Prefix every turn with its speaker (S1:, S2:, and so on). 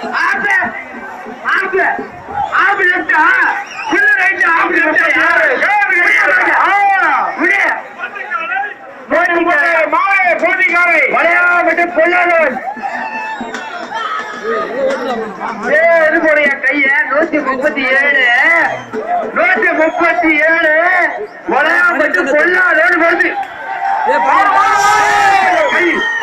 S1: ஆப்பு ஆப்பு ஆப்பு லெஃப்டா full right ஆப்பு லெஃப்டா யாரு விடு போட்டிக்காரை விளையாட்டு பொல்லாதவன் ஏழு போடைய கைய நூத்தி முப்பத்தி ஏழு நூத்தி முப்பத்தி ஏழு விளையாட்டு பொல்லாதவன் வருது கை